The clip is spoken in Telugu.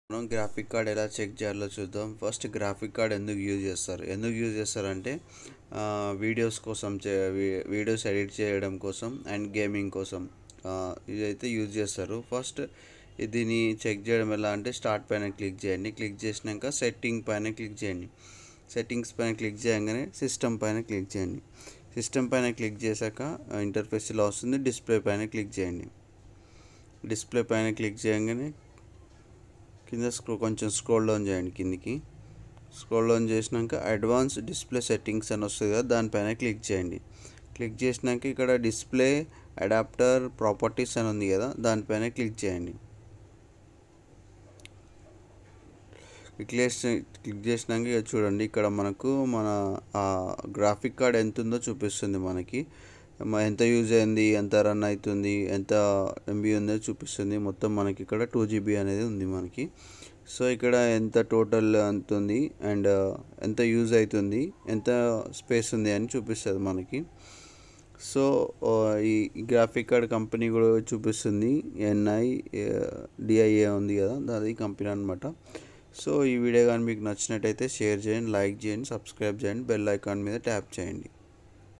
మనం గ్రాఫిక్ కార్డ్ ఎలా చెక్ చేయాలో చూద్దాం ఫస్ట్ గ్రాఫిక్ కార్డ్ ఎందుకు యూజ్ చేస్తారు ఎందుకు యూజ్ చేస్తారంటే ఆ, వీడియోస్ కోసం చే వీ- వీడియోస్ ఎడిట్ చేయడం కోసం అండ్ గేమింగ్ కోసం ఆ, ఇదైతే యూజ్ చేస్తారు ఫస్ట్ దీన్ని చెక్ చేయడం ఎలా అంటే స్టార్ట్ పైన క్లిక్ చేయండి క్లిక్ చేసినాక సెట్టింగ్ పైన క్లిక్ చేయండి సెట్టింగ్స్ పైన క్లిక్ చేయగానే సిస్టమ్ పైన క్లిక్ చేయండి సిస్టమ్ పైన క్లిక్ చేశాక ఇంటర్ఫేస్ ఇలా వస్తుంది డిస్ప్లే పైన క్లిక్ చేయండి డిస్ప్లే పైన క్లిక్ చేయగానే కింద స్క్రో కొంచెం స్క్రోల్ డౌన్ చేయండి కిందికి స్క్రోల్ డౌన్ చేసినాక అడ్వాన్స్ డిస్ప్లే సెట్టింగ్స్ అని వస్తుంది కదా దానిపైన క్లిక్ చేయండి క్లిక్ చేసినాక ఇక్కడ డిస్ప్లే అడాప్టర్ ప్రాపర్టీస్ అని ఉంది కదా దానిపైన క్లిక్ చేయండి క్లిక్ చేసి క్లిక్ చేసినాక ఇక చూడండి ఇక్కడ మనకు మన గ్రాఫిక్ కార్డ్ ఎంత ఉందో చూపిస్తుంది మనకి మ- ఎంత యూజ్ అయింది ఎంత రన్ అవుతుంది ఎంత ఎంబీ ఉందో చూపిస్తుంది మొత్తం మనకి ఇక్కడ టూ జీబీ అనేది ఉంది మనకి సో ఇక్కడ ఎంత టోటల్ ఎంత ఉంది అండ్ ఎంత యూజ్ అవుతుంది ఎంత స్పేస్ ఉంది అని చూపిస్తుంది మనకి సో ఆ, ఈ గ్రాఫిక్ కార్డ్ కంపెనీ కూడా చూపిస్తుంది ఎన్ఐ డిఐఏ ఉంది కదా అది కంపెనీ అనమాట సో ఈ వీడియో కానీ మీకు నచ్చినట్టయితే షేర్ చేయండి లైక్ చేయండి సబ్స్క్రైబ్ చేయండి బెల్ ఐకాన్ మీద ట్యాప్ చేయండి